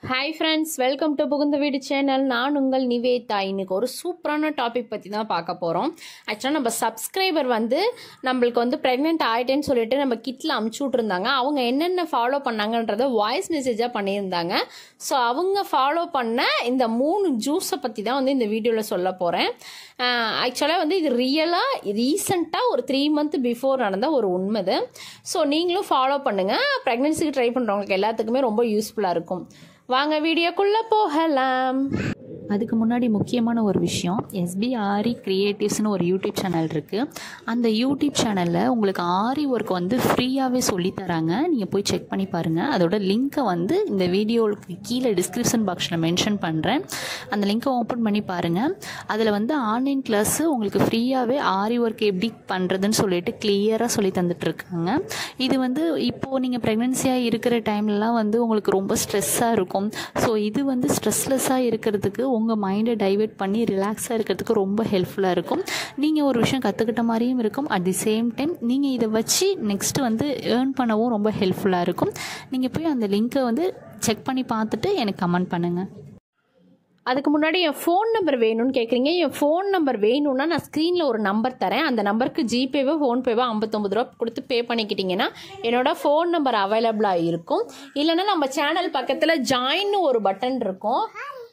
hi friends welcome to புகுந்த வீடு channel நான் உங்கள் நிவேதா இன்னைக்கு ஒரு சூப்பரான டாபிக் பற்றி தான் பார்க்க போகிறோம் ஆக்சுவலாக நம்ம சப்ஸ்கிரைபர் வந்து நம்மளுக்கு வந்து ப்ரெக்னென்ட் ஆகிட்டேன்னு சொல்லிட்டு நம்ம கிட்டில் அமுச்சு விட்ருந்தாங்க அவங்க என்னென்ன ஃபாலோ பண்ணாங்கன்றத வாய்ஸ் மெசேஜாக பண்ணியிருந்தாங்க ஸோ அவங்க ஃபாலோ பண்ண இந்த மூணு ஜூஸை பற்றி தான் வந்து இந்த வீடியோவில் சொல்ல போகிறேன் ஆக்சுவலாக வந்து இது ரியலாக ரீசண்டாக ஒரு த்ரீ மந்த் பிஃபோர் நடந்த ஒரு உண்மை இது ஸோ நீங்களும் ஃபாலோ பண்ணுங்கள் ப்ரெக்னென்சிக்கு ட்ரை பண்ணுறவங்களுக்கு எல்லாத்துக்குமே ரொம்ப யூஸ்ஃபுல்லாக இருக்கும் வாங்க வீடியோக்குள்ளே போகலாம் அதுக்கு முன்னாடி முக்கியமான ஒரு விஷயம் எஸ்பி ஆரி கிரியேட்டிவ்ஸ்னு ஒரு யூடியூப் சேனல் இருக்குது அந்த யூடியூப் சேனலில் உங்களுக்கு ஆரி ஒர்க் வந்து ஃப்ரீயாகவே சொல்லி தராங்க நீங்கள் போய் செக் பண்ணி பாருங்கள் அதோட லிங்க்கை வந்து இந்த வீடியோவுக்கு கீழே டிஸ்கிரிப்ஷன் பாக்ஸில் மென்ஷன் பண்ணுறேன் அந்த லிங்க்கை ஓப்பன் பண்ணி பாருங்கள் அதில் வந்து ஆன்லைன் கிளாஸு உங்களுக்கு ஃப்ரீயாகவே ஆரி ஒர்க் எப்படி பண்ணுறதுன்னு சொல்லிட்டு கிளியராக சொல்லி தந்துட்டுருக்காங்க இது வந்து இப்போது நீங்கள் ப்ரெக்னென்சியாக இருக்கிற டைம்லலாம் வந்து உங்களுக்கு ரொம்ப ஸ்ட்ரெஸ்ஸாக இருக்கும் ஸோ இது வந்து ஸ்ட்ரெஸ்லெஸ்ஸாக இருக்கிறதுக்கு உங்கள் மைண்டை டைவெர்ட் பண்ணி ரிலாக்ஸாக இருக்கிறதுக்கு ரொம்ப ஹெல்ப்ஃபுல்லாக இருக்கும் நீங்கள் ஒரு விஷயம் கற்றுக்கிட்ட மாதிரியும் இருக்கும் அட் தி சேம் டைம் நீங்கள் இதை வச்சு நெக்ஸ்ட்டு வந்து ஏர்ன் பண்ணவும் ரொம்ப ஹெல்ப்ஃபுல்லாக இருக்கும் நீங்கள் போய் அந்த லிங்க்கை வந்து செக் பண்ணி பார்த்துட்டு எனக்கு கமெண்ட் பண்ணுங்கள் அதுக்கு முன்னாடி என் ஃபோன் நம்பர் வேணும்னு கேட்குறீங்க என் ஃபோன் நம்பர் வேணும்னா நான் ஸ்க்ரீனில் ஒரு நம்பர் தரேன் அந்த நம்பருக்கு ஜிபேவோ ஃபோன்பேவோ ஐம்பத்தொம்பது ரூபா கொடுத்து பே பண்ணிக்கிட்டிங்கன்னா என்னோட ஃபோன் நம்பர் அவைலபிளாக இருக்கும் இல்லைன்னா நம்ம சேனல் பக்கத்தில் ஜாயின்னு ஒரு பட்டன் இருக்கும்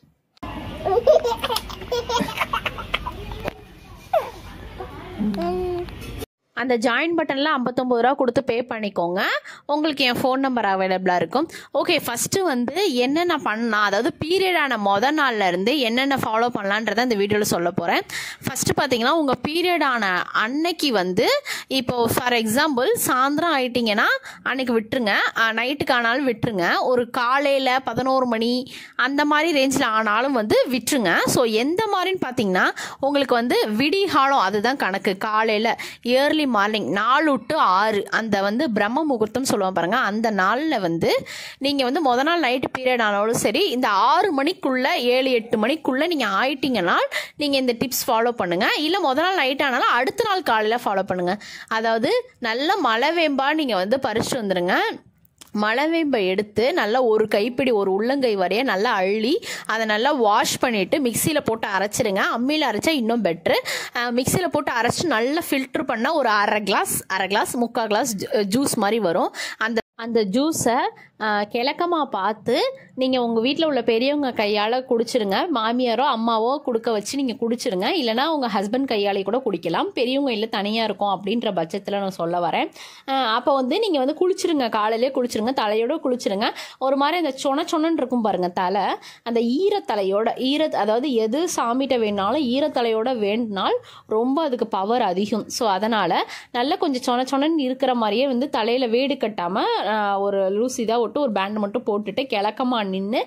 அந்த ஜாயின் பட்டனில் ஐம்பத்தொம்பது ரூபா கொடுத்து பே பண்ணிக்கோங்க உங்களுக்கு என் ஃபோன் நம்பர் அவைலபிளாக இருக்கும் ஓகே ஃபஸ்ட்டு வந்து என்னென்ன பண்ணலாம் அதாவது பீரியடான மொதல் நாள்ல இருந்து என்னென்ன ஃபாலோ பண்ணலான்றதை இந்த வீடியோவில் சொல்ல போகிறேன் ஃபஸ்ட்டு பார்த்தீங்கன்னா உங்கள் பீரியடான அன்னைக்கு வந்து இப்போ ஃபார் எக்ஸாம்பிள் சாயந்தரம் ஆயிட்டீங்கன்னா அன்னைக்கு விட்டுருங்க நைட்டுக்கு ஆனாலும் விட்டுருங்க ஒரு காலையில் பதினோரு மணி அந்த மாதிரி ரேஞ்சில் ஆனாலும் வந்து விட்டுருங்க ஸோ எந்த மாதிரின்னு பார்த்தீங்கன்னா உங்களுக்கு வந்து விடிகாலம் அதுதான் கணக்கு காலையில் ஏர்லி மார்னிங் நாலு டு ஆறு அந்த வந்து பிரம்ம முகூர்த்தம் சொல்லுவோம் பாருங்க அந்த நாளில் வந்து நீங்கள் வந்து முத நாள் நைட்டு பீரியட் ஆனாலும் சரி இந்த ஆறு மணிக்குள்ளே ஏழு எட்டு மணிக்குள்ளே நீங்கள் ஆயிட்டீங்கன்னா நீங்கள் இந்த டிப்ஸ் ஃபாலோ பண்ணுங்கள் இல்லை முத நாள் நைட் ஆனாலும் அடுத்த நாள் காலையில் ஃபாலோ பண்ணுங்கள் அதாவது நல்ல மழை வேம்பா நீங்கள் வந்து பறிச்சுட்டு வந்துடுங்க மலவேம்பை எடுத்து நல்லா ஒரு கைப்பிடி ஒரு உள்ளங்கை வரைய நல்லா அள்ளி அதை நல்லா வாஷ் பண்ணிவிட்டு மிக்சியில் போட்டு அரைச்சிருங்க அம்மியில் அரைச்சா இன்னும் பெட்ரு மிக்சியில் போட்டு அரைச்சி நல்லா ஃபில்ட்ரு பண்ணால் ஒரு அரை கிளாஸ் அரை கிளாஸ் முக்கால் கிளாஸ் ஜூஸ் மாதிரி வரும் அந்த அந்த ஜூஸை கிழக்கமாக பார்த்து நீங்கள் உங்கள் வீட்டில் உள்ள பெரியவங்க கையால் குடிச்சிருங்க மாமியாரோ அம்மாவோ கொடுக்க வச்சு நீங்கள் குடிச்சிருங்க இல்லைனா உங்கள் ஹஸ்பண்ட் கையாலே கூட குடிக்கலாம் பெரியவங்க இல்லை தனியாக இருக்கும் அப்படின்ற பட்சத்தில் நான் சொல்ல வரேன் அப்போ வந்து நீங்கள் வந்து குளிச்சிருங்க காலையிலே குளிச்சிருங்க தலையோட குளிச்சிருங்க ஒரு மாதிரி அந்த சொன சொனன்னு இருக்கும் பாருங்கள் தலை அந்த ஈரத்தலையோட ஈர அதாவது எது சாமிகிட்ட வேணாலும் ஈரத்தலையோட வேண்டினால் ரொம்ப அதுக்கு பவர் அதிகம் ஸோ அதனால் நல்லா கொஞ்சம் சொன சொனன்னு இருக்கிற மாதிரியே வந்து தலையில் வேடு கட்டாமல் ஒரு லூசி தான் விட்டு ஒரு பேண்ட் மட்டும் போட்டுட்டு கிழக்கமாக நின்று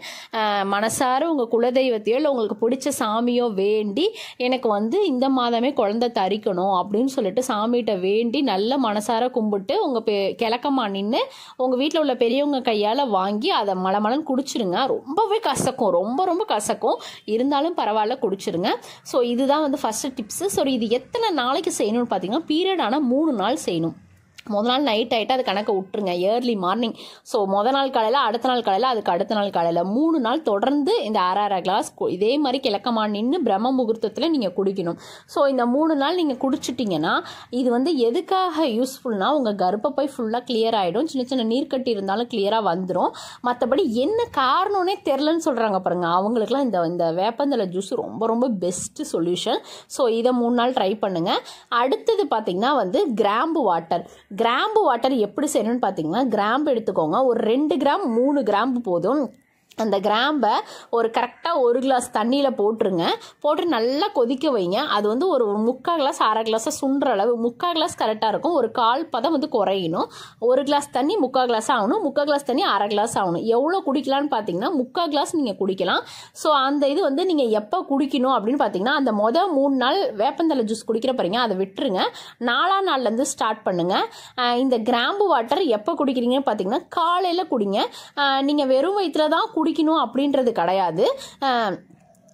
மனசார உங்கள் குலதெய்வத்தையோ இல்லை உங்களுக்கு பிடிச்ச சாமியோ வேண்டி எனக்கு வந்து இந்த மாதமே குழந்தை தரிக்கணும் அப்படின்னு சொல்லிட்டு சாமிகிட்ட வேண்டி நல்ல மனசார கும்பிட்டு உங்கள் பெ கிழக்கமாக நின்று உங்கள் வீட்டில் உள்ள பெரியவங்க கையால் வாங்கி அதை மலமலன்னு குடிச்சிருங்க ரொம்பவே கசக்கும் ரொம்ப ரொம்ப கசக்கும் இருந்தாலும் பரவாயில்ல குடிச்சிருங்க ஸோ இதுதான் வந்து ஃபஸ்ட்டு டிப்ஸு ஸோ இது எத்தனை நாளைக்கு செய்யணும்னு பார்த்தீங்கன்னா பீரியட் ஆனால் மூணு நாள் செய்யணும் முத நாள் நைட் ஆகிட்டு அது கணக்கை விட்டுருங்க ஏர்லி மார்னிங் ஸோ முத நாள் காலையில் அடுத்த நாள் காலையில் அதுக்கு அடுத்த நாள் காலையில் மூணு நாள் தொடர்ந்து இந்த அரை அரை கிளாஸ் இதே மாதிரி கிழக்கமா நின்று பிரம்ம முகூர்த்தத்தில் நீங்கள் குடிக்கணும் ஸோ இந்த மூணு நாள் நீங்கள் குடிச்சிட்டிங்கன்னா இது வந்து எதுக்காக யூஸ்ஃபுல்னா உங்கள் கர்ப்பப்பை ஃபுல்லாக கிளியர் ஆகிடும் சின்ன சின்ன நீர்க்கட்டி இருந்தாலும் கிளியராக வந்துடும் மற்றபடி என்ன காரணம்னே தெரிலன்னு சொல்கிறாங்க பாருங்கள் அவங்களுக்குலாம் இந்த இந்த வேப்பந்தலை ஜூஸ் ரொம்ப ரொம்ப பெஸ்ட்டு சொல்யூஷன் ஸோ இதை மூணு நாள் ட்ரை பண்ணுங்கள் அடுத்தது பார்த்திங்கன்னா வந்து கிராம்பு வாட்டர் கிராம்பு வாட்டர் எப்படி செய்யணும்னு பார்த்தீங்கன்னா கிராம்பு எடுத்துக்கோங்க ஒரு ரெண்டு கிராம் மூணு கிராம்பு போதும் அந்த கிராம்பை ஒரு கரெக்டாக ஒரு கிளாஸ் தண்ணியில் போட்டுருங்க போட்டு நல்லா கொதிக்க வைங்க அது வந்து ஒரு முக்கால் கிளாஸ் அரை கிளாஸாக சுண்டுற அளவு முக்கால் கிளாஸ் கரெக்டாக இருக்கும் ஒரு கால் பதம் வந்து குறையணும் ஒரு கிளாஸ் தண்ணி முக்கால் கிளாஸ் ஆகணும் முக்கால் கிளாஸ் தண்ணி அரை கிளாஸ் ஆகணும் எவ்வளோ குடிக்கலான்னு பார்த்தீங்கன்னா முக்கால் கிளாஸ் நீங்கள் குடிக்கலாம் ஸோ அந்த இது வந்து நீங்கள் எப்போ குடிக்கணும் அப்படின்னு பார்த்தீங்கன்னா அந்த மொதல் மூணு நாள் வேப்பந்தலை ஜூஸ் குடிக்கிற பாருங்க அதை விட்டுருங்க நாலாம் நாள்லேருந்து ஸ்டார்ட் பண்ணுங்கள் இந்த கிராம்பு வாட்டர் எப்போ குடிக்கிறீங்கன்னு பார்த்தீங்கன்னா காலையில் குடிங்க நீங்கள் வெறும் வயிற்றுல தான் குடிக்கணும் அப்படின்றது கிடையாது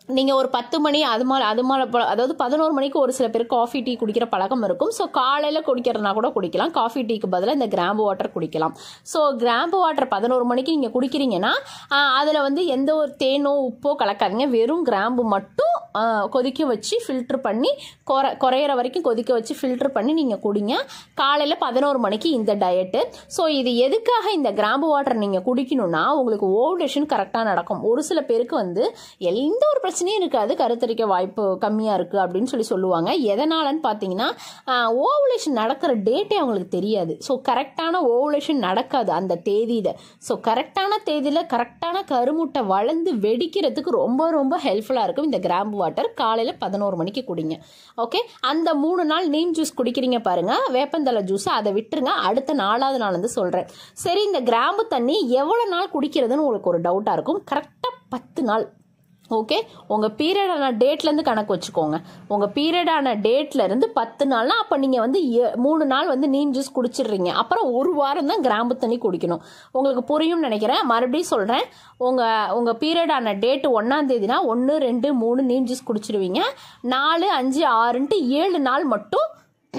நீங்கள் ஒரு பத்து மணி அது மாதிரி அது மாதிரி ப- அதாவது பதினோரு மணிக்கு ஒரு சில பேர் காஃபி டீ குடிக்கிற பழக்கம் இருக்கும் ஸோ காலையில் குடிக்கிறதுனா கூட குடிக்கலாம் காஃபி டீக்கு பதிலாக இந்த கிராம்பு வாட்டர் குடிக்கலாம் ஸோ கிராம்பு வாட்டர் பதினோரு மணிக்கு நீங்கள் குடிக்கிறீங்கன்னா அதில் வந்து எந்த ஒரு தேனோ உப்போ கலக்காதீங்க வெறும் கிராம்பு மட்டும் ஆ, கொதிக்க வச்சு ஃபில்ட்ரு பண்ணி குறை குறையிற வரைக்கும் கொதிக்க வச்சு ஃபில்ட்ரு பண்ணி நீங்கள் குடிங்க காலையில் பதினோரு மணிக்கு இந்த டயட்டு ஸோ இது எதுக்காக இந்த கிராம்பு வாட்டர் நீங்கள் குடிக்கணும்னா உங்களுக்கு ஓவலேஷன் கரெக்டாக நடக்கும் ஒரு சில பேருக்கு வந்து எந்த ஒரு பிரச்சனையும் இருக்காது கருத்தரிக்க வாய்ப்பு கம்மியாக இருக்குது அப்படின்னு சொல்லி சொல்லுவாங்க எதனாலன்னு பார்த்தீங்கன்னா ஓவலேஷன் நடக்கிற டேட்டே அவங்களுக்கு தெரியாது ஸோ கரெக்டான ஓவலேஷன் நடக்காது அந்த தேதியில் ஸோ கரெக்டான தேதியில் கரெக்டான கருமுட்டை வளர்ந்து வெடிக்கிறதுக்கு ரொம்ப ரொம்ப ஹெல்ப்ஃபுல்லாக இருக்கும் இந்த கிராம்பு வாட்டர் காலையில் பதினோரு மணிக்கு குடிங்க ஓகே அந்த மூணு நாள் நீம் ஜூஸ் குடிக்கிறீங்க பாருங்க வேப்பந்தலை ஜூஸ் அதை விட்டுருங்க அடுத்த நாலாவது நாள் வந்து சொல்கிறேன் சரி இந்த கிராம்பு தண்ணி எவ்வளோ நாள் குடிக்கிறதுன்னு உங்களுக்கு ஒரு டவுட்டாக இருக்கும் கரெக்டாக பத்து நாள் ஓகே உங்கள் பீரியடான டேட்லேருந்து கணக்கு வச்சுக்கோங்க உங்கள் பீரியடான டேட்லேருந்து பத்து நாள்னா அப்போ நீங்கள் வந்து எ- மூணு நாள் வந்து நீம் ஜூஸ் குடிச்சிடுறீங்க அப்புறம் ஒரு வாரம் தான் கிராம்பு தண்ணி குடிக்கணும் உங்களுக்கு புரியும்னு நினைக்கிறேன் மறுபடியும் சொல்கிறேன் உங்கள் உங்கள் பீரியடான டேட்டு ஒன்றாம் தேதினா ஒன்று ரெண்டு மூணு நீம் ஜூஸ் குடிச்சிடுவீங்க நாலு அஞ்சு ஆறுன்ட்டு ஏழு நாள் மட்டும்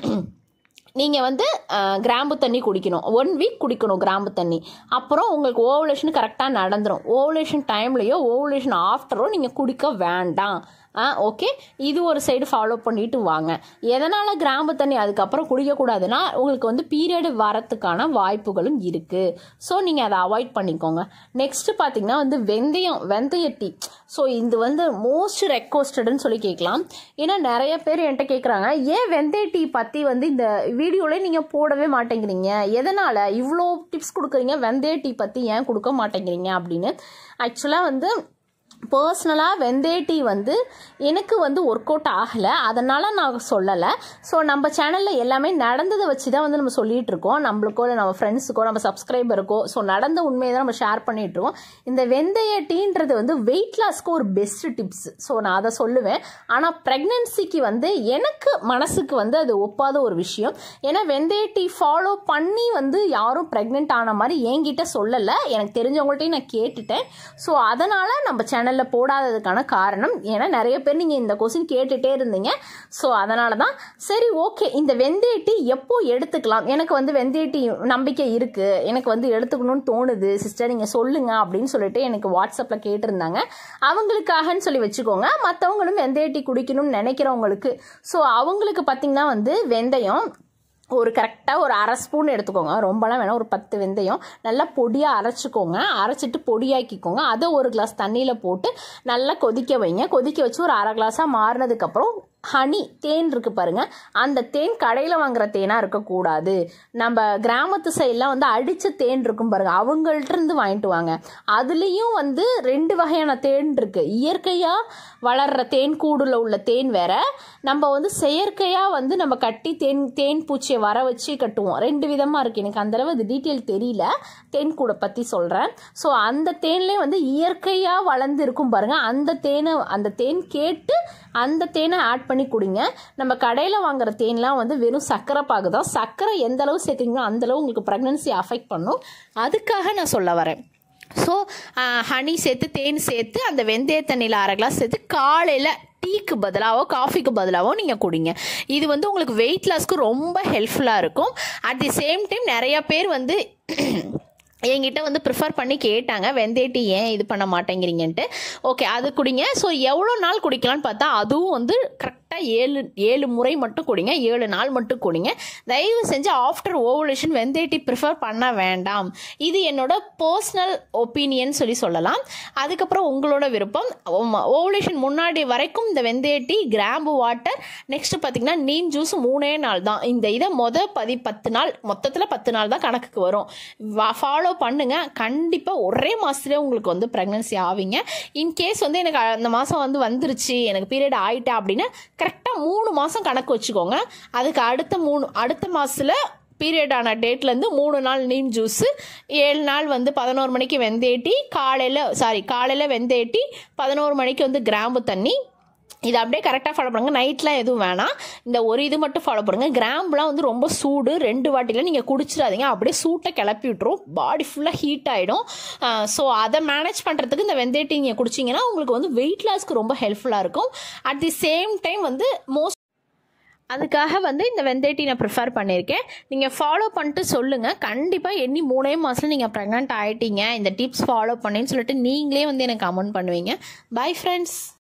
நீங்கள் வந்து அஹ், கிராம்பு தண்ணி குடிக்கணும் ஒன் வீக் குடிக்கணும் கிராம்பு தண்ணி அப்புறம் உங்களுக்கு ஓவலேஷன் கரெக்டாக நடந்துடும் ஓவலேஷன் டைம்லையோ ஓவலேஷன் ஆஃப்டரோ நீங்கள் குடிக்க வேண்டாம் ஆ ஓகே இது ஒரு சைடு ஃபாலோ பண்ணிட்டு வாங்க எதனால் கிராம்பு தண்ணி அதுக்கப்புறம் குடிக்கக்கூடாதுன்னா உங்களுக்கு வந்து பீரியடு வரத்துக்கான வாய்ப்புகளும் இருக்குது ஸோ நீங்கள் அதை அவாய்ட் பண்ணிக்கோங்க நெக்ஸ்ட் பார்த்தீங்கன்னா வந்து வெந்தயம் வெந்தய டீ ஸோ இது வந்து மோஸ்ட் ரெக்வஸ்டட்னு சொல்லி கேட்கலாம் ஏன்னா நிறைய பேர் என்கிட்ட கேட்குறாங்க ஏன் வெந்தய டீ பற்றி வந்து இந்த வீடியோவில் நீங்கள் போடவே மாட்டேங்கிறீங்க எதனால் இவ்வளோ டிப்ஸ் கொடுக்குறீங்க வெந்தய டீ பற்றி ஏன் கொடுக்க மாட்டேங்கிறீங்க அப்படின்னு ஆக்சுவலாக வந்து பர்சனலாக வெந்தய டீ வந்து எனக்கு வந்து ஒர்க் அவுட் ஆகலை அதனால் நான் சொல்லலை ஸோ நம்ம சேனலில் எல்லாமே நடந்ததை வச்சு தான் வந்து நம்ம சொல்லிட்டு இருக்கோம் நம்மளுக்கோ இல்லை நம்ம ஃப்ரெண்ட்ஸுக்கோ நம்ம சப்ஸ்கிரைபருக்கோ ஸோ நடந்த உண்மையை தான் நம்ம ஷேர் பண்ணிட்டு இருக்கோம் இந்த வெந்தய டீன்றது வந்து வெயிட் லாஸ்க்கு ஒரு பெஸ்ட் டிப்ஸ் ஸோ நான் அதை சொல்லுவேன் ஆனால் ப்ரெக்னென்சிக்கு வந்து எனக்கு மனசுக்கு வந்து அது ஒப்பாத ஒரு விஷயம் ஏன்னா வெந்தய டீ ஃபாலோ பண்ணி வந்து யாரும் ப்ரெக்னென்ட் ஆன மாதிரி என்கிட்ட சொல்லலை எனக்கு தெரிஞ்சவங்கள்ட்டையும் நான் கேட்டுட்டேன் ஸோ அதனால் நம்ம சேனலில் போடாததுக்கான காரணம் ஏன்னா நிறைய பேர் நீங்கள் இந்த கொஸ்டின் கேட்டுகிட்டே இருந்தீங்க ஸோ அதனால தான் சரி ஓகே இந்த வெந்தய டீ எப்போ எடுத்துக்கலாம் எனக்கு வந்து வெந்தய டீ நம்பிக்கை இருக்குது எனக்கு வந்து எடுத்துக்கணும்னு தோணுது சிஸ்டர் நீங்கள் சொல்லுங்க அப்படின்னு சொல்லிட்டு எனக்கு வாட்ஸ்அப்பில் கேட்டிருந்தாங்க அவங்களுக்காகன்னு சொல்லி வச்சுக்கோங்க மற்றவங்களும் வெந்தய டீ குடிக்கணும்னு நினைக்கிறவங்களுக்கு ஸோ அவங்களுக்கு பார்த்தீங்கன்னா வந்து வெந்தயம் ஒரு கரெக்டாக ஒரு அரை ஸ்பூன் எடுத்துக்கோங்க ரொம்பலாம் வேணாம் ஒரு பத்து வெந்தயம் நல்லா பொடியாக அரைச்சிக்கோங்க அரைச்சிட்டு பொடியாக்கிக்கோங்க அதை ஒரு கிளாஸ் தண்ணியில் போட்டு நல்லா கொதிக்க வைங்க கொதிக்க வச்சு ஒரு அரை கிளாஸாக மாறினதுக்கப்புறம் ஹனி தேன் இருக்கு பாருங்க அந்த தேன் கடையில் வாங்குற தேனாக இருக்கக்கூடாது நம்ம கிராமத்து சைட்லாம் வந்து அடித்த தேன் இருக்கும் பாருங்க அவங்கள்ட்ட இருந்து வாங்கிட்டு வாங்க அதுலேயும் வந்து ரெண்டு வகையான தேன் இருக்கு இயற்கையாக வளர்ற தேன் கூடுல உள்ள தேன் வேற நம்ம வந்து செயற்கையாக வந்து நம்ம கட்டி தேன் தேன் பூச்சியை வர வச்சு கட்டுவோம் ரெண்டு விதமாக இருக்குது எனக்கு அந்தளவு அது டீட்டெயில் தெரியல தேன் கூடை பற்றி சொல்கிறேன் ஸோ அந்த தேன்லேயே வந்து இயற்கையாக வளர்ந்து இருக்கும் பாருங்க அந்த தேனை அந்த தேன் கேட்டு அந்த தேனை ஆட் பண்ணி குடிங்க நம்ம கடையில் வாங்குற தேன்லாம் வந்து வெறும் சர்க்கரை பாகு தான் சர்க்கரை எந்த அளவு சேர்க்குறீங்களோ அந்த அளவு உங்களுக்கு ப்ரெக்னன்சி அஃபெக்ட் பண்ணும் அதுக்காக நான் சொல்ல வரேன் ஸோ ஹனி சேர்த்து தேன் சேர்த்து அந்த வெந்தய தண்ணியில் அரை கிளாஸ் சேர்த்து காலையில் டீக்கு பதிலாவோ காஃபிக்கு பதிலாவோ நீங்கள் குடிங்க இது வந்து உங்களுக்கு வெயிட் லாஸ்க்கு ரொம்ப ஹெல்ப்ஃபுல்லாக இருக்கும் அட் தி சேம் டைம் நிறைய பேர் வந்து என்கிட்ட வந்து ப்ரிஃபர் பண்ணி கேட்டாங்க வெந்தய டீ ஏன் இது பண்ண மாட்டேங்கிறீங்கன்ட்டு ஓகே அது குடிங்க ஸோ எவ்வளோ நாள் குடிக்கலாம்னு பார்த்தா அதுவும் வந்து கரெக்டாக ஏழு ஏழு முறை மட்டும் குடிங்க ஏழு நாள் மட்டும் குடிங்க தயவு செஞ்சு ஆஃப்டர் ஓவலேஷன் வெந்தய டீ ப்ரிஃபர் பண்ண வேண்டாம் இது என்னோட பர்சனல் ஒப்பீனியன் சொல்லி சொல்லலாம் அதுக்கப்புறம் உங்களோட விருப்பம் ஓவலேஷன் முன்னாடி வரைக்கும் இந்த வெந்தய டீ கிராம்பு வாட்டர் நெக்ஸ்ட் பார்த்தீங்கன்னா நீம் ஜூஸ் மூணே நாள் தான் இந்த இதை மொத பதி பத்து நாள் மொத்தத்தில் பத்து நாள் தான் கணக்குக்கு வரும் ஃபாலோ பண்ணுங்க கண்டிப்பாக ஒரே மாதத்துலேயே உங்களுக்கு வந்து ப்ரெக்னன்சி ஆவீங்க இன்கேஸ் வந்து எனக்கு அந்த மாதம் வந்து வந்துருச்சு எனக்கு பீரியட் ஆயிட்டா அப்படின்னா கரெக்டாக மூணு மாதம் கணக்கு வச்சுக்கோங்க அதுக்கு அடுத்த மூணு அடுத்த மாதத்தில் பீரியடான டேட்லேருந்து மூணு நாள் நீம் ஜூஸு ஏழு நாள் வந்து பதினோரு மணிக்கு வெந்தய டீ காலையில் சாரி காலையில் வெந்தய டீ பதினோரு மணிக்கு வந்து கிராம்பு தண்ணி இதை அப்படியே கரெக்டாக ஃபாலோ பண்ணுங்க நைட்லாம் எதுவும் வேணாம் இந்த ஒரு இது மட்டும் ஃபாலோ பண்ணுங்க கிராம்புலாம் வந்து ரொம்ப சூடு ரெண்டு வாட்டிலாம் நீங்கள் குடிச்சிடாதீங்க அப்படியே சூட்டை கிளப்பி விட்டுரும் பாடி ஃபுல்லாக ஹீட் ஆகிடும் ஸோ அதை மேனேஜ் பண்ணுறதுக்கு இந்த வெந்தய டீ நீங்கள் குடிச்சிங்கன்னா உங்களுக்கு வந்து வெயிட் லாஸ்க்கு ரொம்ப ஹெல்ப்ஃபுல்லாக இருக்கும் அட் தி சேம் டைம் வந்து மோஸ்ட் அதுக்காக வந்து இந்த வெந்தய டீ நான் ப்ரிஃபர் பண்ணியிருக்கேன் நீங்கள் ஃபாலோ பண்ணிட்டு சொல்லுங்கள் கண்டிப்பாக எண்ணி மூணே மாதத்தில் நீங்கள் ப்ரெக்னென்ட் ஆகிட்டீங்க இந்த டிப்ஸ் ஃபாலோ பண்ணின்னு சொல்லிட்டு நீங்களே வந்து எனக்கு கமெண்ட் பண்ணுவீங்க பை ஃப்ரெண்ட்ஸ்